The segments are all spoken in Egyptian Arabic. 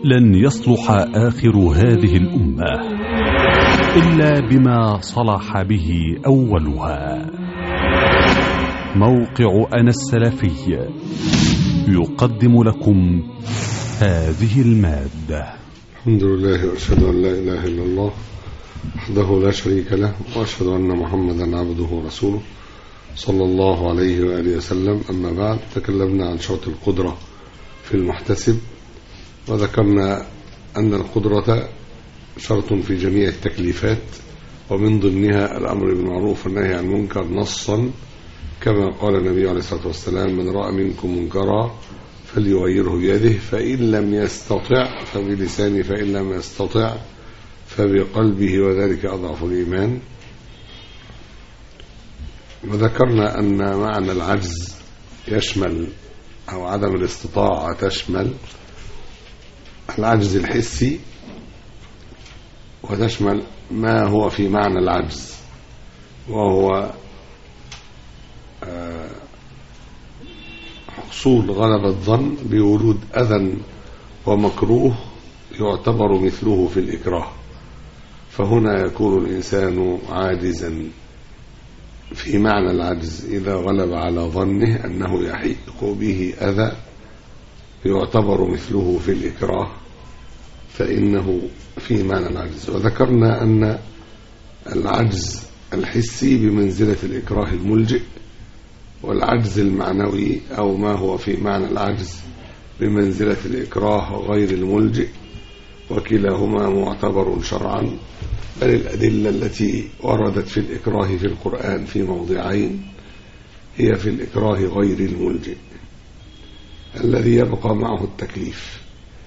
لن يصلح آخر هذه الأمة إلا بما صلح به أولها موقع أنا السلفي يقدم لكم هذه المادة الحمد لله وأشهد أن لا إله إلا الله وحده لا شريك له وأشهد أن محمدا عبده ورسوله صلى الله عليه وآله وسلم أما بعد تكلمنا عن شرط القدرة في المحتسب وذكرنا أن القدرة شرط في جميع التكليفات ومن ضمنها الأمر بالمعروف والنهي عن المنكر نصا كما قال النبي عليه الصلاة والسلام من رأى منكم منكرا فليغيره بيده فإن لم يستطع فبلسانه فإن لم يستطع فبقلبه وذلك أضعف الإيمان وذكرنا أن معنى العجز يشمل أو عدم الاستطاعة تشمل العجز الحسي وتشمل ما هو في معنى العجز وهو حصول غلبة الظن بوجود أذى ومكروه يعتبر مثله في الإكراه فهنا يكون الإنسان عاجزا في معنى العجز إذا غلب على ظنه أنه يحيق به أذى يعتبر مثله في الإكراه فإنه في معنى العجز وذكرنا أن العجز الحسي بمنزلة الإكراه الملجئ والعجز المعنوي أو ما هو في معنى العجز بمنزلة الإكراه غير الملجئ وكلاهما معتبر شرعا بل الأدلة التي وردت في الإكراه في القرآن في موضعين هي في الإكراه غير الملجئ الذي يبقى معه التكليف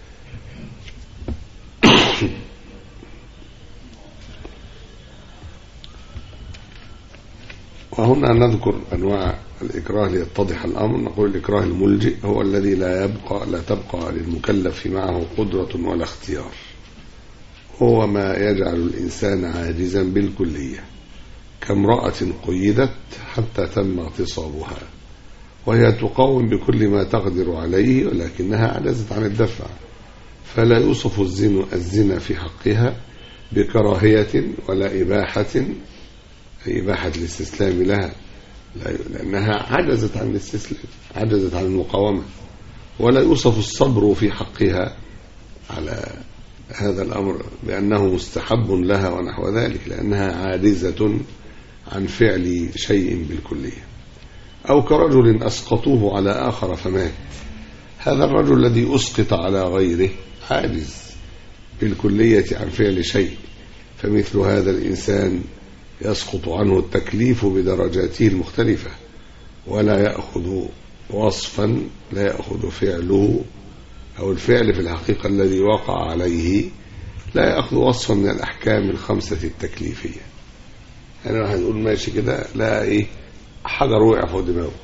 وهنا نذكر أنواع الإكراه ليتضح الأمر نقول الإكراه الملجئ هو الذي لا يبقى لا تبقى للمكلف معه قدرة ولا اختيار هو ما يجعل الإنسان عاجزا بالكلية كامرأة قيدت حتى تم اغتصابها وهي تقاوم بكل ما تقدر عليه ولكنها عجزت عن الدفع فلا يوصف الزنا, الزنا في حقها بكراهية ولا إباحة إباحة الاستسلام لها لأنها عجزت عن الاستسلام عجزت عن المقاومة ولا يوصف الصبر في حقها على هذا الأمر بأنه مستحب لها ونحو ذلك لأنها عاجزة عن فعل شيء بالكلية أو كرجل أسقطوه على آخر فمات هذا الرجل الذي أسقط على غيره عاجز بالكلية عن فعل شيء فمثل هذا الإنسان يسقط عنه التكليف بدرجاته المختلفة ولا يأخذ وصفا لا يأخذ فعله أو الفعل في الحقيقة الذي وقع عليه لا يأخذ وصفا من الأحكام الخمسة التكليفية يعني واحد يقول ماشي كده لا إيه حجر وقع فوق دماغه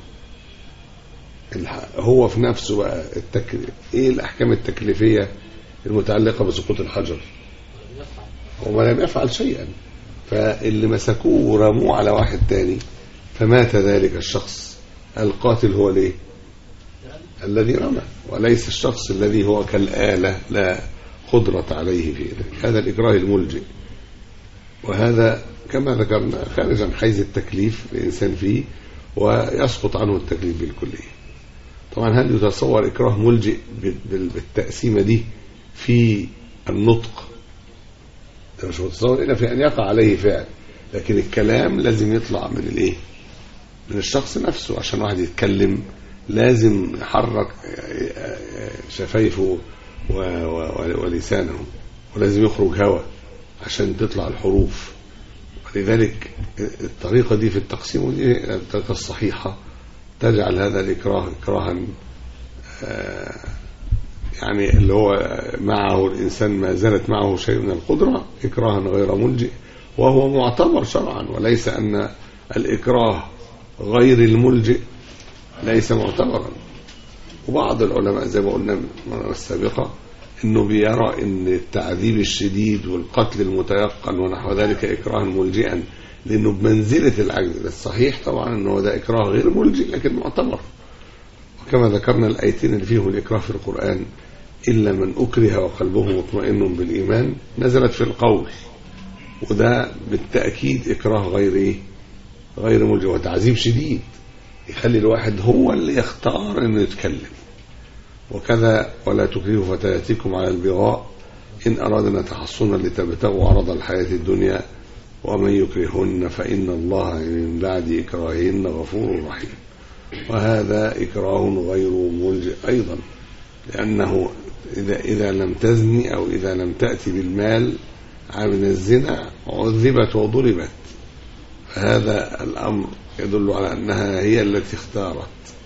هو في نفسه بقى التك... إيه الأحكام التكليفية المتعلقة بسقوط الحجر هو ما لم يفعل شيئا فاللي مسكوه ورموه على واحد تاني فمات ذلك الشخص القاتل هو ليه الذي رمى وليس الشخص الذي هو كالآلة لا قدرة عليه في ذلك هذا الإكراه الملجئ وهذا كما ذكرنا خارج عن حيز التكليف الإنسان فيه ويسقط عنه التكليف بالكلية طبعا هل يتصور إكراه ملجئ بالتقسيمة دي في النطق مش متصور إلا في أن يقع عليه فعل لكن الكلام لازم يطلع من الإيه من الشخص نفسه عشان واحد يتكلم لازم يحرك شفايفه ولسانه ولازم يخرج هواء عشان تطلع الحروف ولذلك الطريقة دي في التقسيم ودي الطريقة الصحيحة تجعل هذا الإكراه إكراها يعني اللي هو معه الإنسان ما زالت معه شيء من القدرة إكراها غير ملجئ وهو معتبر شرعا وليس أن الإكراه غير الملجئ ليس معتبرا وبعض العلماء زي ما قلنا المرة السابقة انه بيرى ان التعذيب الشديد والقتل المتيقن ونحو ذلك اكراها ملجئا لانه بمنزله العجز الصحيح طبعا انه ده اكراه غير ملجئ لكن معتبر وكما ذكرنا الايتين اللي فيهم الاكراه في القران إلا من أكره وقلبه مطمئن بالإيمان نزلت في القول وده بالتأكيد إكراه غير إيه؟ غير ملجئ وتعذيب شديد يخلي الواحد هو اللي يختار انه يتكلم وكذا ولا تكرهوا فتياتكم على البغاء ان ارادنا تحصنا لتبتغوا عرض الحياه الدنيا ومن يكرهن فان الله من بعد اكراههن غفور رحيم وهذا اكراه غير ملجئ ايضا لانه اذا اذا لم تزني او اذا لم تاتي بالمال من الزنا عذبت وضربت هذا الأمر يدل على أنها هي التي اختارت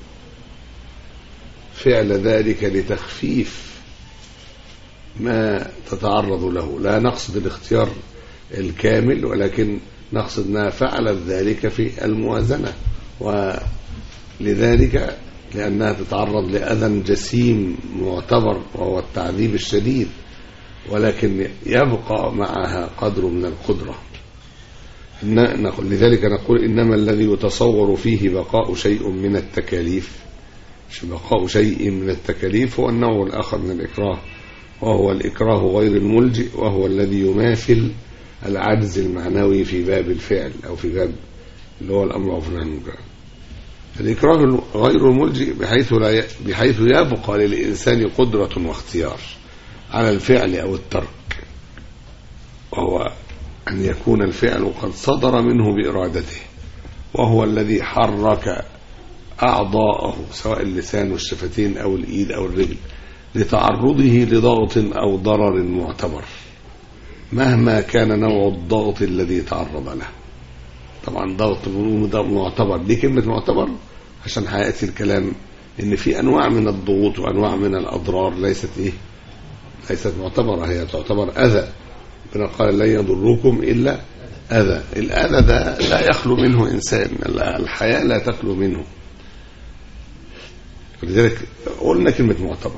فعل ذلك لتخفيف ما تتعرض له لا نقصد الاختيار الكامل ولكن نقصد أنها فعلت ذلك في الموازنة ولذلك لأنها تتعرض لأذى جسيم معتبر وهو التعذيب الشديد ولكن يبقى معها قدر من القدره نقول لذلك نقول إنما الذي يتصور فيه بقاء شيء من التكاليف بقاء شيء من التكاليف هو النوع الآخر من الإكراه وهو الإكراه غير الملجئ وهو الذي يماثل العجز المعنوي في باب الفعل أو في باب اللي هو الأمر معروف عن المنكر الإكراه غير الملجئ بحيث لا بحيث يبقى للإنسان قدرة واختيار على الفعل أو الترك وهو أن يكون الفعل قد صدر منه بإرادته وهو الذي حرك أعضاءه سواء اللسان والشفتين أو الإيد أو الرجل لتعرضه لضغط أو ضرر معتبر مهما كان نوع الضغط الذي تعرض له طبعا ضغط معتبر دي كلمة معتبر عشان هيأتي الكلام ان في انواع من الضغوط وانواع من الاضرار ليست ايه ليست معتبرة هي تعتبر اذى ربنا قال لن يضركم إلا أذى الأذى ده لا يخلو منه إنسان الحياة لا تخلو منه ولذلك قلنا كلمة معتبر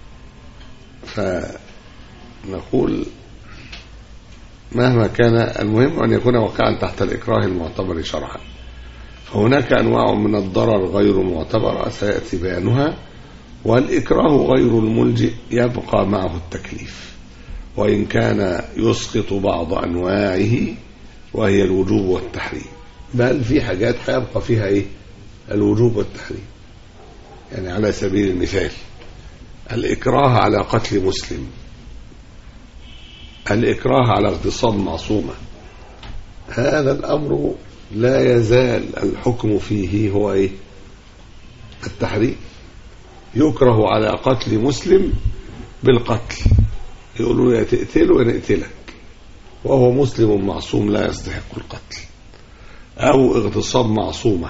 فنقول مهما كان المهم أن يكون واقعا تحت الإكراه المعتبر شرعا فهناك أنواع من الضرر غير معتبرة سيأتي بيانها والإكراه غير الملجئ يبقى معه التكليف وإن كان يسقط بعض أنواعه وهي الوجوب والتحريم بل في حاجات هيبقى فيها إيه الوجوب والتحريم يعني على سبيل المثال الإكراه على قتل مسلم الإكراه على اغتصاب معصومة هذا الأمر لا يزال الحكم فيه هو إيه التحريم يكره على قتل مسلم بالقتل يقولوا يا تقتله يا نقتلك وهو مسلم معصوم لا يستحق القتل أو اغتصاب معصومة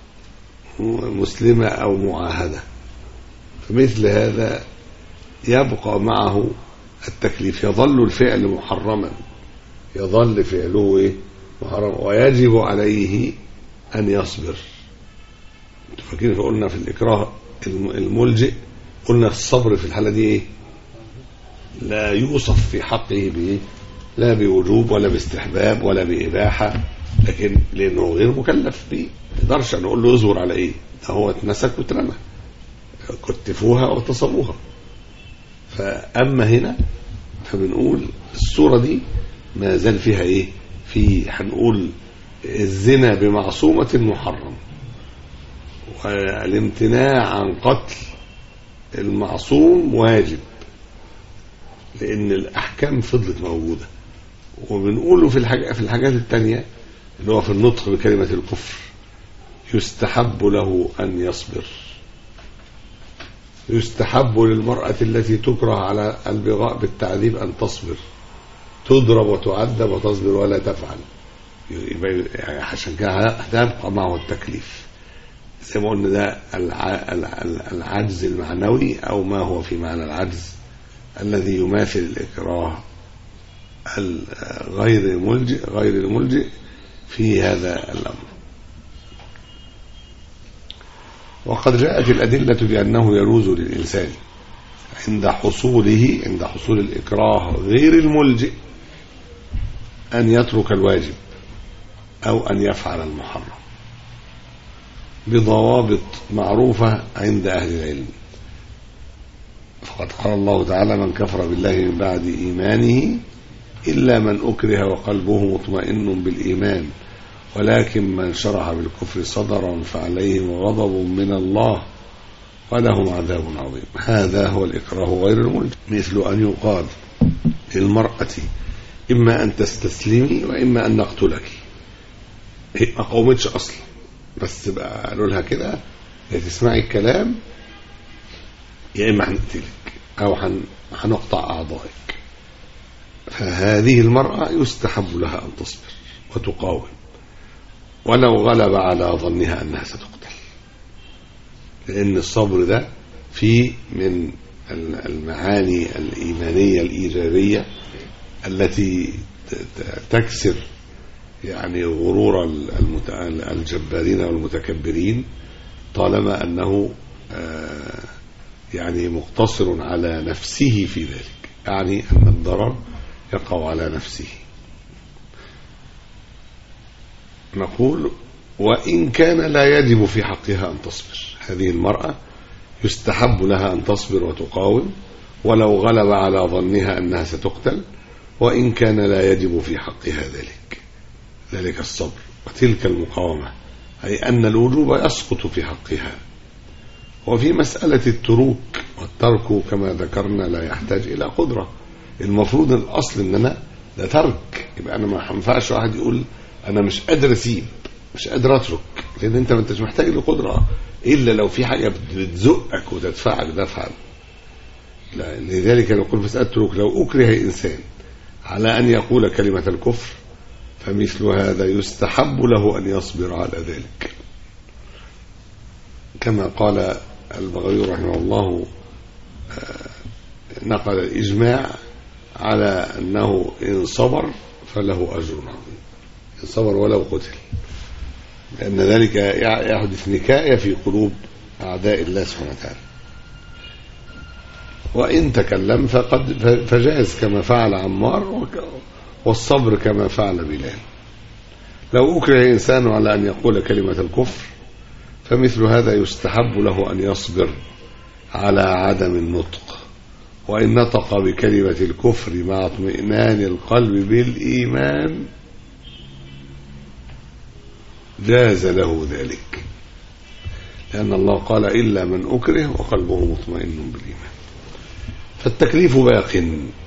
مسلمة أو معاهدة فمثل هذا يبقى معه التكليف يظل الفعل محرما يظل فعله إيه؟ محرم ويجب عليه أن يصبر فاكرين فقلنا في الإكراه الملجئ قلنا الصبر في الحالة دي إيه لا يوصف في حقه بإيه لا بوجوب ولا باستحباب ولا بإباحة لكن لأنه غير مكلف به ما نقدرش نقول له اصبر على إيه ده هو اتمسك واترمى كتفوها واغتصبوها فأما هنا فبنقول الصورة دي ما زال فيها إيه في هنقول الزنا بمعصومة محرم والامتناع عن قتل المعصوم واجب لأن الأحكام فضلت موجودة وبنقوله في الحاجة في الحاجات التانية اللي هو في النطق بكلمة الكفر يستحب له أن يصبر يستحب للمرأة التي تكره على البغاء بالتعذيب أن تصبر تضرب وتعذب وتصبر ولا تفعل يعني عشان كده هتبقى معه التكليف زي ما قلنا ده العجز المعنوي أو ما هو في معنى العجز الذي يماثل الإكراه غير الملجئ غير الملجئ في هذا الأمر وقد جاءت الأدلة بأنه يجوز للإنسان عند حصوله عند حصول الإكراه غير الملجئ أن يترك الواجب أو أن يفعل المحرم بضوابط معروفة عند أهل العلم فقد قال الله تعالى من كفر بالله من بعد إيمانه إلا من أكره وقلبه مطمئن بالإيمان ولكن من شرح بالكفر صدرا فعليهم غضب من الله ولهم عذاب عظيم هذا هو الإكراه غير الملزم مثل أن يقال للمرأة إما أن تستسلمي وإما أن نقتلك هي ما قومتش أصلا بس بقى قالوا لها كده يا تسمعي الكلام يا إما هنقتلك أو هن- هنقطع أعضائك فهذه المرأة يستحب لها أن تصبر وتقاوم ولو غلب على ظنها أنها ستقتل لأن الصبر ده فيه من المعاني الإيمانية الإيجابية التي ت- ت- تكسر يعني غرور المت- الجبارين والمتكبرين طالما أنه آه، يعني مقتصر على نفسه في ذلك يعني أن الضرر يقع على نفسه نقول وإن كان لا يجب في حقها أن تصبر هذه المرأة يستحب لها أن تصبر وتقاوم ولو غلب على ظنها أنها ستقتل وإن كان لا يجب في حقها ذلك ذلك الصبر وتلك المقاومة أي أن الوجوب يسقط في حقها وفي مسألة التروك والترك كما ذكرنا لا يحتاج إلى قدرة المفروض الأصل إن أنا ده ترك يبقى أنا ما ينفعش واحد يقول أنا مش قادر أسيب مش قادر أترك لأن أنت ما أنتش محتاج لقدرة إلا لو في حاجة بتزقك وتدفعك دفعا لا لذلك نقول في مسألة التروك لو أكره إنسان على أن يقول كلمة الكفر فمثل هذا يستحب له أن يصبر على ذلك كما قال البغوي رحمه الله آه، نقل الإجماع على أنه إن صبر فله أجر عظيم إن صبر ولو قتل لأن ذلك يحدث نكاية في قلوب أعداء الله سبحانه وتعالى وإن تكلم فقد فجاز كما فعل عمار وك- والصبر كما فعل بلال لو أكره إنسان على أن يقول كلمة الكفر فمثل هذا يستحب له أن يصبر على عدم النطق وإن نطق بكلمة الكفر مع اطمئنان القلب بالإيمان جاز له ذلك لأن الله قال إلا من أكره وقلبه مطمئن بالإيمان فالتكليف باق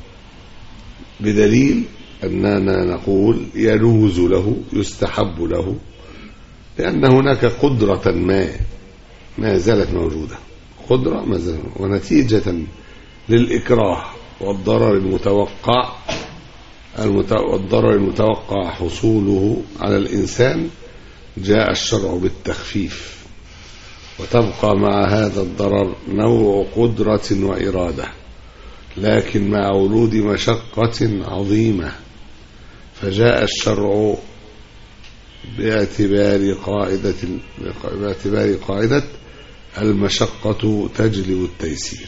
بدليل أننا نقول يجوز له يستحب له لأن هناك قدرة ما ما زالت موجودة قدرة ما زالت ونتيجة للإكراه والضرر المتوقع المت- والضرر المتوقع حصوله على الإنسان جاء الشرع بالتخفيف وتبقى مع هذا الضرر نوع قدرة وإرادة لكن مع ورود مشقة عظيمة فجاء الشرع باعتبار قاعدة باعتبار قاعدة المشقة تجلب التيسير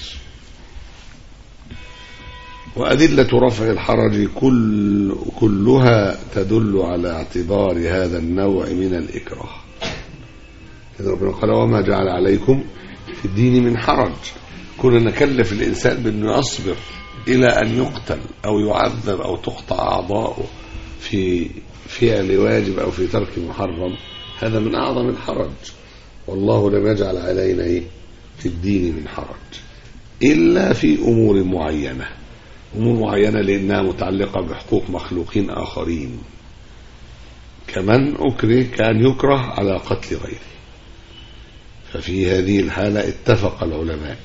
وأدلة رفع الحرج كل كلها تدل على اعتبار هذا النوع من الإكراه إذا ربنا قال وما جعل عليكم في الدين من حرج كنا نكلف الإنسان بأنه يصبر إلى أن يقتل أو يعذب أو تقطع أعضاؤه في فعل واجب أو في ترك محرم هذا من أعظم الحرج والله لم يجعل علينا إيه؟ في الدين من حرج إلا في أمور معينة أمور معينة لأنها متعلقة بحقوق مخلوقين آخرين كمن أكره كان يكره على قتل غيره ففي هذه الحالة اتفق العلماء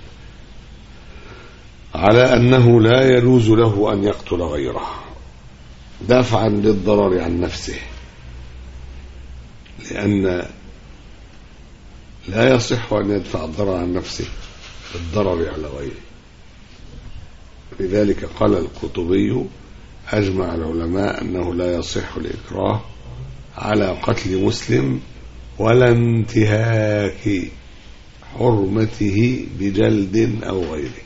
على أنه لا يجوز له أن يقتل غيره دفعا للضرر عن نفسه لأن لا يصح أن يدفع الضرر عن نفسه بالضرر على غيره لذلك قال القطبي أجمع العلماء أنه لا يصح الإكراه على قتل مسلم ولا انتهاك حرمته بجلد أو غيره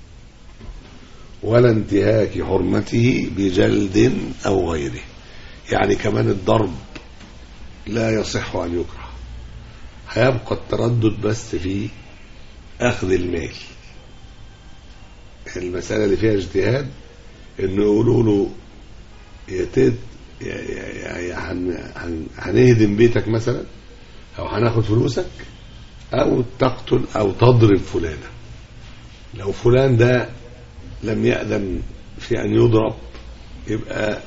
ولا انتهاك حرمته بجلد أو غيره يعني كمان الضرب لا يصح أن يكره هيبقى التردد بس في أخذ المال المسألة اللي فيها اجتهاد انه يقولوا له يا تيت يا- يا- يا- يا هن- هن- هنهدم بيتك مثلا او هناخد فلوسك او تقتل او تضرب فلانا لو فلان ده لم يأذن في ان يضرب يبقى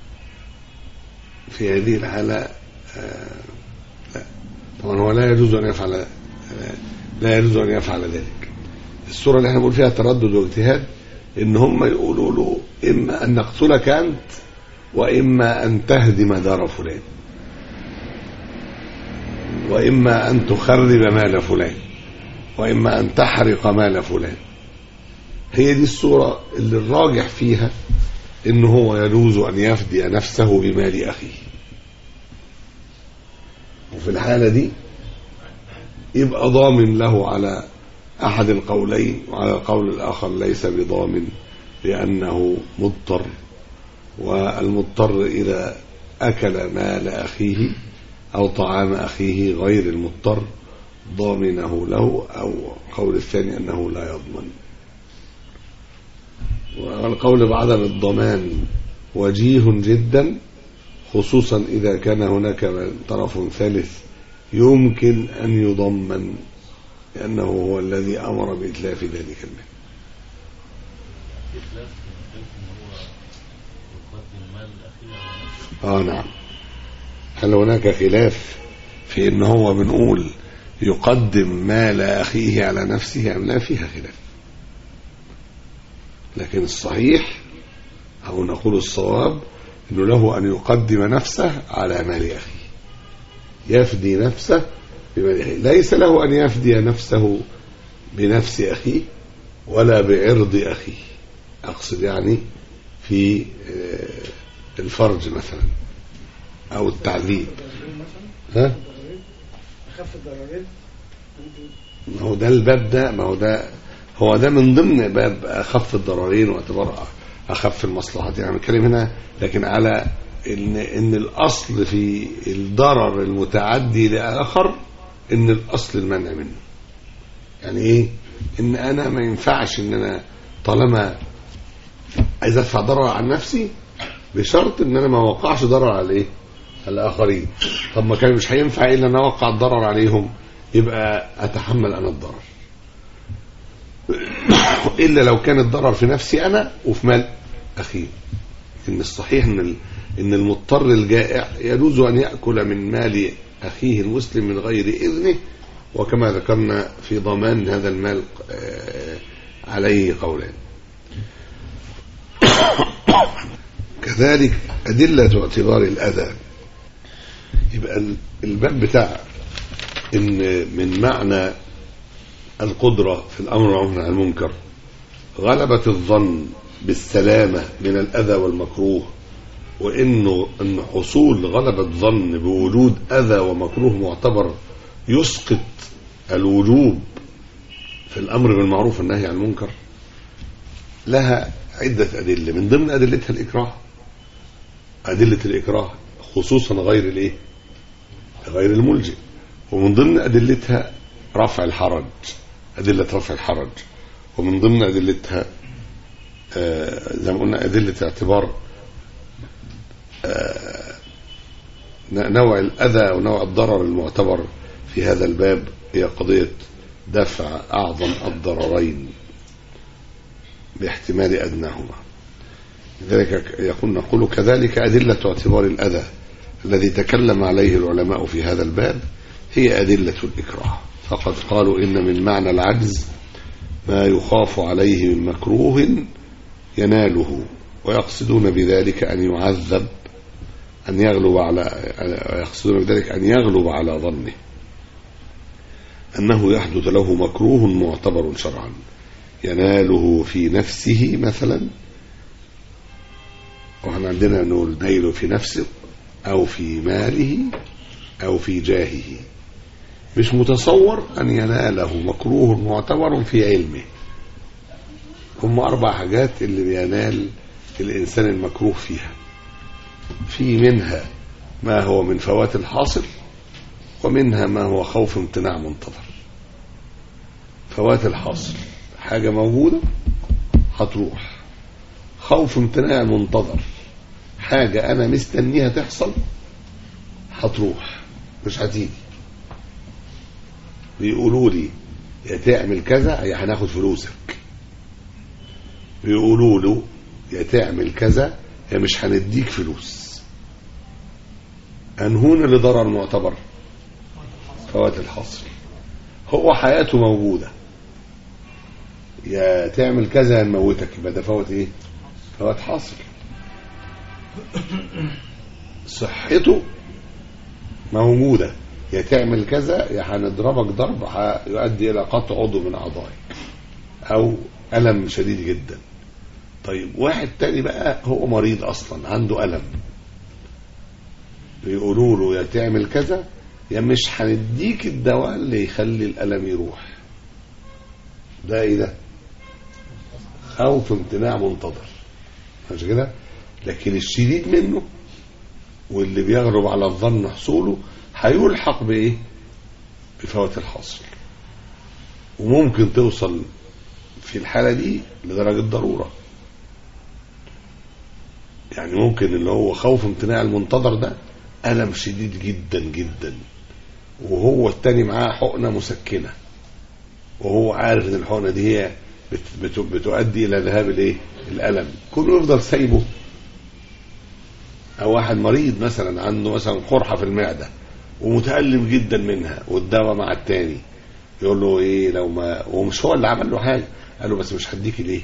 في هذه الحالة آه، لا طبعا هو لا يجوز ان يفعل آه، لا يجوز ان يفعل ذلك الصورة اللي احنا بنقول فيها تردد واجتهاد ان هم يقولوا له اما ان نقتلك انت واما ان تهدم دار فلان واما ان تخرب مال فلان واما ان تحرق مال فلان هي دي الصورة اللي الراجح فيها ان هو يجوز ان يفدي نفسه بمال اخيه وفي الحالة دي يبقى ضامن له على أحد القولين وعلى القول الآخر ليس بضامن لأنه مضطر والمضطر إذا أكل مال أخيه أو طعام أخيه غير المضطر ضامنه له أو قول الثاني أنه لا يضمن والقول بعدم الضمان وجيه جدا خصوصا إذا كان هناك طرف ثالث يمكن أن يضمن لأنه هو الذي أمر بإتلاف ذلك المال إتلاف من حيث إن هو يقدم مال الأخير على نفسه آه نعم هل هناك خلاف في ان هو بنقول يقدم مال اخيه على نفسه ام لا فيها خلاف لكن الصحيح او نقول الصواب انه له ان يقدم نفسه على مال اخيه يفدي نفسه بمال اخيه ليس له ان يفدي نفسه بنفس اخيه ولا بعرض اخيه اقصد يعني في آه، الفرج مثلا او التعذيب ها اخف الضررين ما هو ده الباب ده ما هو ده هو ده من ضمن باب اخف الضررين واعتبار اخف المصلحات يعني بنتكلم هنا لكن على ان ان الاصل في الضرر المتعدي لاخر ان الاصل المنع منه يعني ايه ان انا ما ينفعش ان انا طالما عايز ادفع ضرر عن نفسي بشرط ان انا ما اوقعش ضرر على ايه على الاخرين طب ما كان مش هينفع الا ان اوقع الضرر عليهم يبقى اتحمل انا الضرر الا لو كان الضرر في نفسي انا وفي مال اخي ان الصحيح ان ال- ان المضطر الجائع يجوز ان ياكل من مال اخيه المسلم من غير اذنه وكما ذكرنا في ضمان هذا المال آه، عليه قولان كذلك أدلة اعتبار الأذى يبقى ال- الباب بتاع إن من معنى القدرة في الأمر والنهي عن المنكر غلبة الظن بالسلامة من الأذى والمكروه وإنه أن حصول غلبة ظن بوجود أذى ومكروه معتبر يسقط الوجوب في الأمر بالمعروف والنهي عن المنكر لها عدة أدلة من ضمن أدلتها الإكراه أدلة الإكراه خصوصا غير الإيه غير الملجئ ومن ضمن أدلتها رفع الحرج أدلة رفع الحرج ومن ضمن أدلتها آه، زي ما قلنا أدلة اعتبار آه، نوع الأذى ونوع الضرر المعتبر في هذا الباب هي قضية دفع أعظم الضررين باحتمال أدناهما لذلك يقول نقول كذلك أدلة اعتبار الأذى الذي تكلم عليه العلماء في هذا الباب هي أدلة الإكراه فقد قالوا إن من معنى العجز ما يخاف عليه من مكروه يناله ويقصدون بذلك أن يعذب أن يغلب على يقصدون بذلك أن يغلب على ظنه أنه يحدث له مكروه معتبر شرعا يناله في نفسه مثلا واحنا عندنا نقول نيله في نفسه أو في ماله أو في جاهه مش متصور أن يناله مكروه معتبر في علمه هم أربع حاجات اللي بينال الإنسان المكروه فيها في منها ما هو من فوات الحاصل ومنها ما هو خوف امتناع منتظر فوات الحاصل حاجة موجودة هتروح خوف امتناع منتظر حاجة أنا مستنيها تحصل هتروح مش هتيجي بيقولوا لي يا تعمل كذا يا هناخد فلوسك بيقولوا له يا تعمل كذا يا مش هنديك فلوس أنهون اللي ضرر معتبر فوات الحصر هو حياته موجودة يا تعمل كذا يا نموتك يبقى ده فوت ايه فوات حصر صحته موجودة يا تعمل كذا يا هنضربك ضرب يؤدي إلى قطع عضو من أعضائك أو ألم شديد جدا طيب واحد تاني بقى هو مريض أصلا عنده ألم بيقولوا له يا تعمل كذا يا مش هنديك الدواء اللي يخلي الألم يروح ده ايه ده خوف امتناع منتظر مش كده لكن الشديد منه واللي بيغلب على الظن حصوله هيلحق بايه بفوات الحاصل وممكن توصل في الحالة دي لدرجة ضرورة يعني ممكن اللي هو خوف امتناع المنتظر ده ألم شديد جدا جدا وهو التاني معاه حقنة مسكنة وهو عارف ان الحقنة دي هي بت بت بتؤدي الى ذهاب الايه الالم كله يفضل سايبه او واحد مريض مثلا عنده مثلا قرحة في المعدة ومتألم جدا منها والدواء مع التاني يقول له ايه لو ما ومش هو اللي عمل له حاجة قال له بس مش هديك الايه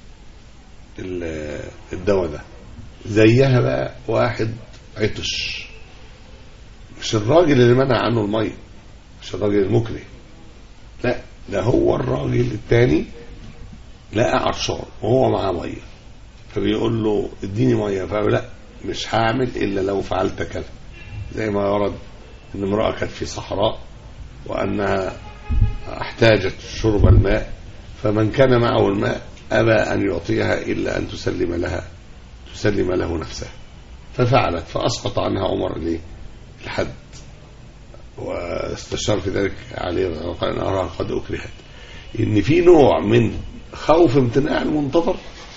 ال- الدواء ده زيها بقى واحد عطش مش الراجل اللي منع عنه المية مش الراجل المكره لا ده هو الراجل التاني لقى عطشان وهو معاه ميه فبيقول له اديني ميه فقال لا مش هعمل الا لو فعلت كذا زي ما ورد ان امراه كانت في صحراء وانها احتاجت شرب الماء فمن كان معه الماء ابى ان يعطيها الا ان تسلم لها تسلم له نفسها ففعلت فاسقط عنها عمر الايه الحد واستشار في ذلك عليه وقال ان اراها قد اكرهت ان في نوع من خوف امتناع المنتظر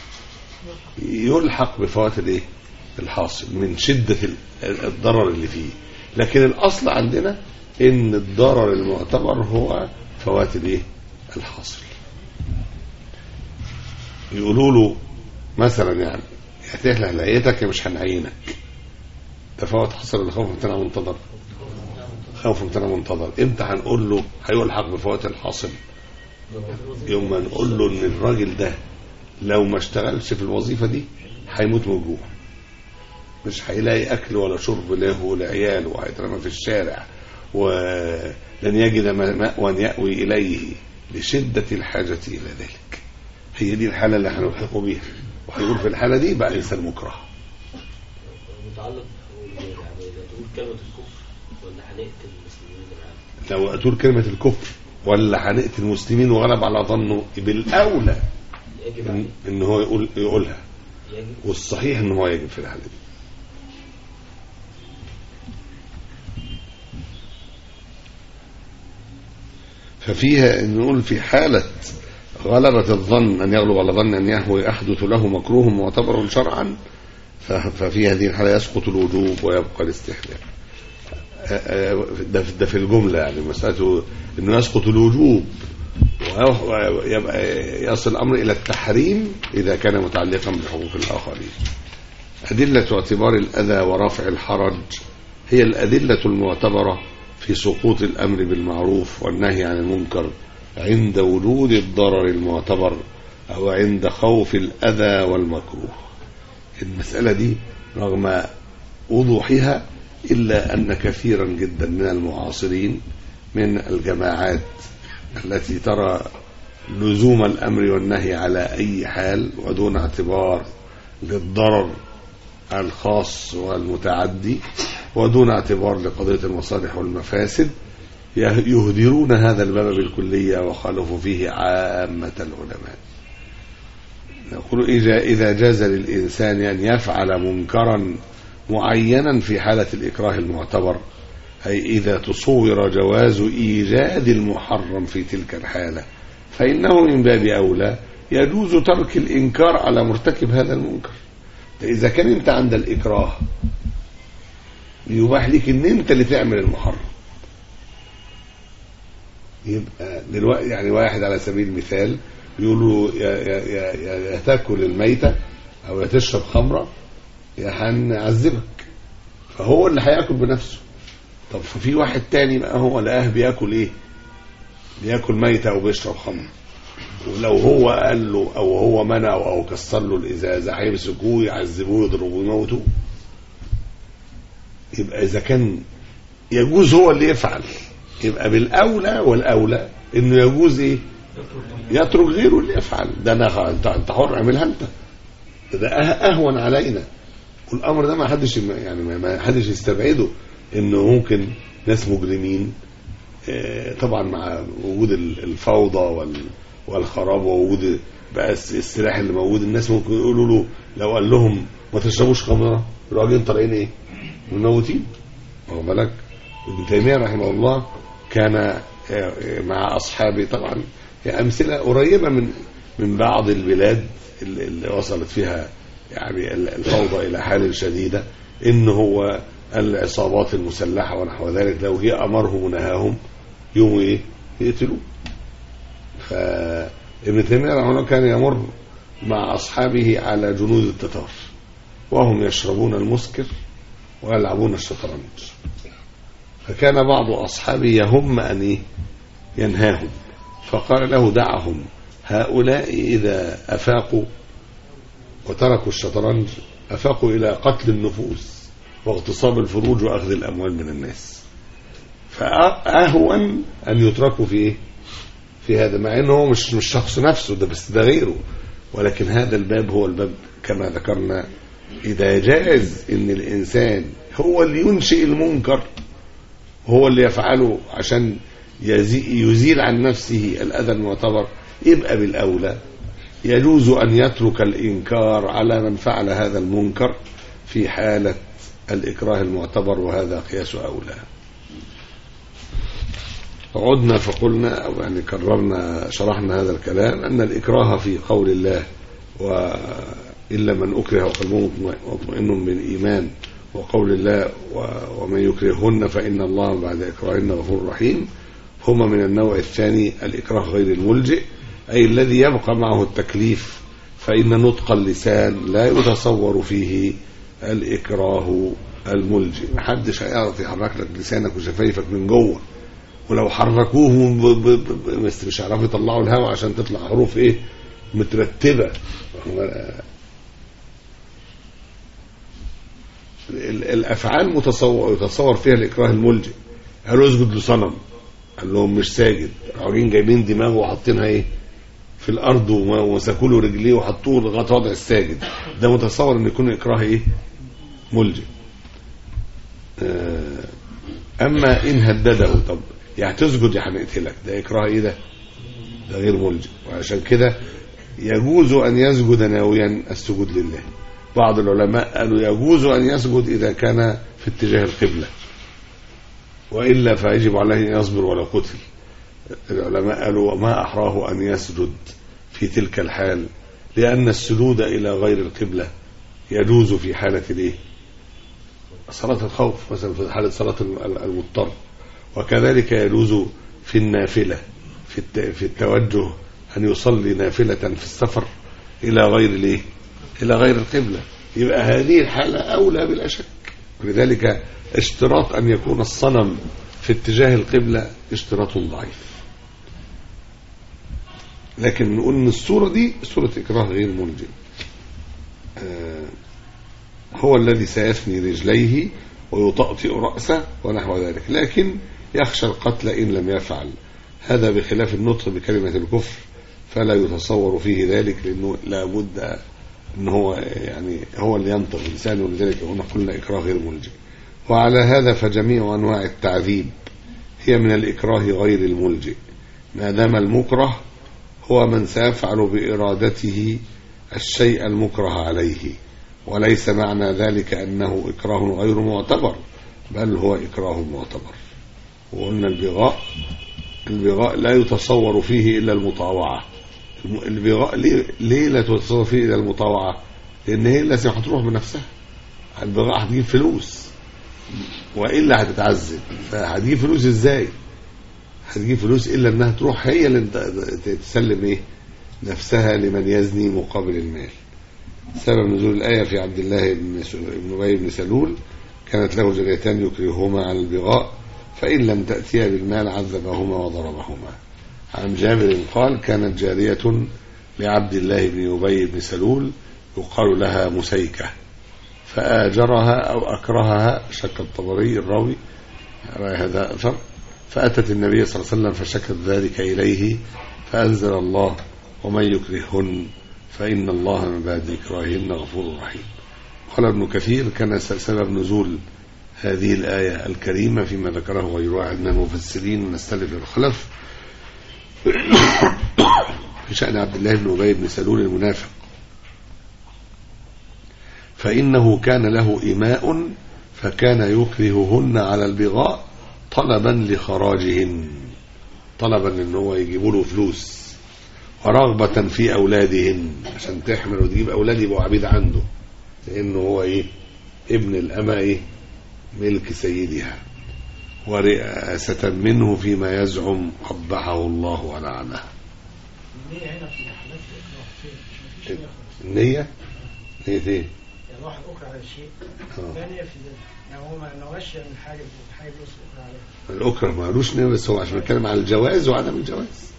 يلحق بفوات الايه الحاصل من شده ال- الضرر اللي فيه لكن الاصل عندنا ان الضرر المعتبر هو فوات الايه الحاصل يقولوا له مثلا يعني يا تهلع لقيتك يا مش هنعينك ده فوات حصل ولا خوف امتناع منتظر خوف امتناع منتظر امتى هنقول له هيلحق بفوات الحاصل يوم ما نقول له ان الراجل ده لو ما اشتغلش في الوظيفه دي هيموت من الجوع مش هيلاقي اكل ولا شرب له ولعياله وهيترمى في الشارع ولن يجد مأوى يأوي اليه لشده الحاجه الى ذلك هي دي الحاله اللي هنلحقه بيها وهيقول في الحاله دي بقى انسان مكره متعلق يعني لا تقول كلمة الكفر ولا هنقتل المسلمين العالم لو أتقول كلمة الكفر ولا هنقتل المسلمين وغلب على ظنه بالأولى يجب إن, عليه إن هو يقول يقولها يجب والصحيح إن هو يجب في الحالة دي ففيها إن نقول في حالة غلبة الظن أن يغلب على ظن أن يهوى يحدث له مكروه معتبر شرعا ف- ففي هذه الحالة يسقط الوجوب ويبقى الاستحباب ده ده في الجملة يعني مسألته أنه يسقط الوجوب ويبقى يصل الأمر إلى التحريم إذا كان متعلقا بحقوق الآخرين أدلة اعتبار الأذى ورفع الحرج هي الأدلة المعتبرة في سقوط الأمر بالمعروف والنهي عن المنكر عند وجود الضرر المعتبر أو عند خوف الأذى والمكروه المسألة دي رغم وضوحها إلا أن كثيرا جدا من المعاصرين من الجماعات التي ترى لزوم الأمر والنهي على أي حال ودون اعتبار للضرر الخاص والمتعدي ودون اعتبار لقضية المصالح والمفاسد يه- يهدرون هذا الباب بالكلية وخالفوا فيه عامة العلماء نقول إذا إذا جاز للإنسان أن يفعل منكرا معينا في حالة الإكراه المعتبر أي إذا تصور جواز إيجاد المحرم في تلك الحالة فإنه من باب أولى يجوز ترك الإنكار على مرتكب هذا المنكر ده إذا كان أنت عند الإكراه يباح لك إن أنت اللي تعمل المحرم يبقى دلوقتي يعني واحد على سبيل المثال يقولوا يا, يا, يا, يا, يا تاكل الميتة أو يا تشرب خمرة يا هنعذبك فهو اللي هياكل بنفسه طب ففي واحد تاني بقى هو لقاه بياكل ايه بياكل ميتة او بيشرب خمر ولو هو قال له او هو منعه او كسر له الازازة هيمسكوه يعذبوه يضربوه يموتوه يبقى اذا كان يجوز هو اللي يفعل يبقى بالاولى والاولى انه يجوز ايه يترك غيره اللي يفعل ده انا خ- انت انت حر اعملها انت ده أه- اهون علينا والامر ده ما حدش يعني ما- ما حدش يستبعده انه ممكن ناس مجرمين آه، طبعا مع وجود ال- الفوضى وال- والخراب ووجود بقى الس- السلاح اللي موجود الناس ممكن يقولوا له لو قال لهم ما تشربوش خمره يروحوا جايين طالعين ايه؟ مموتين واخد بالك؟ ابن تيميه رحمه الله كان آه، آه، مع اصحابه طبعا هي امثله قريبه من من بعض البلاد اللي اللي وصلت فيها يعني ال- الفوضى الى حال شديده ان هو العصابات المسلحه ونحو ذلك لو هي امرهم ونهاهم يوم ايه؟ يقتلوه. فابن تيميه رحمه الله كان يمر مع اصحابه على جنود التتار وهم يشربون المسكر ويلعبون الشطرنج. فكان بعض اصحابه يهم ان ايه؟ ينهاهم فقال له دعهم هؤلاء اذا افاقوا وتركوا الشطرنج افاقوا الى قتل النفوس واغتصاب الفروج واخذ الاموال من الناس فاهون ان يتركوا في ايه في هذا مع انه هو مش مش شخص نفسه ده بس ده غيره ولكن هذا الباب هو الباب كما ذكرنا اذا جاز ان الانسان هو اللي ينشئ المنكر هو اللي يفعله عشان يزي- يزيل عن نفسه الاذى المعتبر يبقى بالاولى يجوز ان يترك الانكار على من فعل هذا المنكر في حاله الاكراه المعتبر وهذا قياس اولى عدنا فقلنا او يعني كررنا شرحنا هذا الكلام ان الاكراه في قول الله والا من اكره وقلبه مطمئن بالايمان وقول الله و- ومن يكرههن فان الله بعد اكراههن غفور رحيم هما من النوع الثاني الاكراه غير الملجئ اي الذي يبقى معه التكليف فان نطق اللسان لا يتصور فيه الاكراه الملجئ محدش هيعرف يحرك لك لسانك وشفايفك من جوه ولو حركوه ب- ب- ب- بس مش هيعرفوا يطلعوا الهواء عشان تطلع حروف ايه مترتبه ال- الافعال متصور يتصور فيها الاكراه الملجئ قالوا اسجد لصنم قال لهم مش ساجد راجعين جايبين دماغه وحاطينها ايه في الارض وما- ومسكوا له رجليه وحطوه لغايه وضع الساجد ده متصور ان يكون اكراه ايه ملجئ آه، اما ان هدده طب يعني تسجد يا هنقتلك ده اكراه ايه ده ده غير ملجئ وعشان كده يجوز ان يسجد ناويا السجود لله بعض العلماء قالوا يجوز ان يسجد اذا كان في اتجاه القبله والا فيجب عليه ان يصبر ولو قتل العلماء قالوا وما احراه ان يسجد في تلك الحال لان السجود الى غير القبله يجوز في حاله الايه صلاة الخوف مثلا في حالة صلاة المضطر وكذلك يجوز في النافلة في الت- في التوجه أن يصلي نافلة في السفر إلى غير الإيه؟ إلى غير القبلة يبقى هذه الحالة أولى بلا شك ولذلك اشتراط أن يكون الصنم في اتجاه القبلة اشتراط ضعيف لكن نقول ان الصورة دي صورة إكراه غير ملجئ آه هو الذي سيثني رجليه ويطأطئ رأسه ونحو ذلك لكن يخشى القتل إن لم يفعل هذا بخلاف النطق بكلمة الكفر فلا يتصور فيه ذلك لأنه لا بد أن هو يعني هو اللي ينطق لسانه ولذلك هنا قلنا إكراه غير ملجئ وعلى هذا فجميع أنواع التعذيب هي من الإكراه غير الملجئ ما دام المكره هو من سيفعل بإرادته الشيء المكره عليه وليس معنى ذلك أنه إكراه غير معتبر بل هو إكراه معتبر وقلنا البغاء البغاء لا يتصور فيه إلا المطاوعة الم- البغاء ليه, ليه لا توصل فيه الى المطاوعه لان هي اللي هتروح بنفسها البغاء هتجيب فلوس والا هتتعذب فهتجيب فلوس ازاي هتجيب فلوس الا انها تروح هي اللي انت- تسلم ايه نفسها لمن يزني مقابل المال سبب نزول الآية في عبد الله بن س- بن أبي بن سلول كانت له جاريتان يكرههما على البغاء فإن لم تأتيا بالمال عذبهما وضربهما عن جابر قال كانت جارية لعبد الله بن أبي بن سلول يقال لها مسيكة فآجرها أو أكرهها شك الطبري الراوي رأي هذا أثر فأتت النبي صلى الله عليه وسلم فشكت ذلك إليه فأنزل الله ومن يكرههن فإن الله من بعد إكراههن غفور رحيم قال ابن كثير كان س- سبب نزول هذه الآية الكريمة فيما ذكره غير واحد من المفسرين من السلف والخلف في شأن عبد الله بن أبي بن سلول المنافق فإنه كان له إماء فكان يكرههن على البغاء طلبا لخراجهن طلبا ان هو يجيبوا له فلوس ورغبة في أولادهن عشان تحمل وتجيب أولاد يبقوا عبيد عنده لأنه هو إيه ابن الأمة إيه ملك سيدها ورئاسة منه فيما يزعم قبحه الله ولعنه النية هنا في حالات الإكراه فين؟ مش مفيش نية خالص النية نية إيه؟ يعني واحد أكره على شيء آه. لا نية في ذلك يعني هو ما نواش من حاجة حاجة بس أكره عليها الأكره مالوش نية بس هو عشان بيتكلم على الجواز وعدم الجواز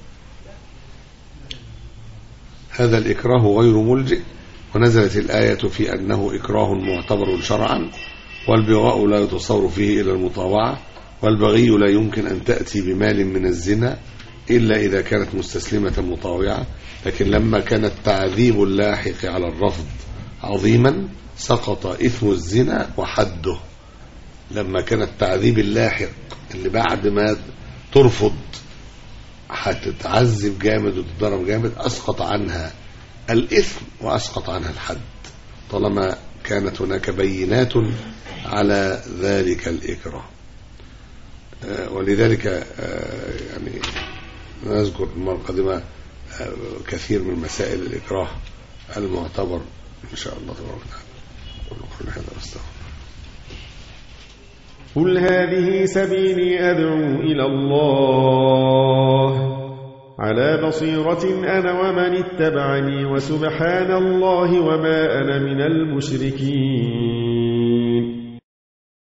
هذا الإكراه غير ملجئ ونزلت الآية في أنه إكراه معتبر شرعا والبغاء لا يتصور فيه إلى المطاوعة والبغي لا يمكن أن تأتي بمال من الزنا إلا إذا كانت مستسلمة مطاوعة لكن لما كان التعذيب اللاحق على الرفض عظيما سقط إثم الزنا وحده لما كان التعذيب اللاحق اللي بعد ما ترفض هتتعذب جامد وتتضرب جامد أسقط عنها الإثم وأسقط عنها الحد طالما كانت هناك بينات على ذلك الإكراه آه، ولذلك آه، يعني نذكر المرة القادمة آه، كثير من مسائل الإكراه المعتبر إن شاء الله تبارك وتعالى ونقول هذا واستغفر قل هذه سبيلي أدعو إلى الله على بصيرة أنا ومن اتبعني وسبحان الله وما أنا من المشركين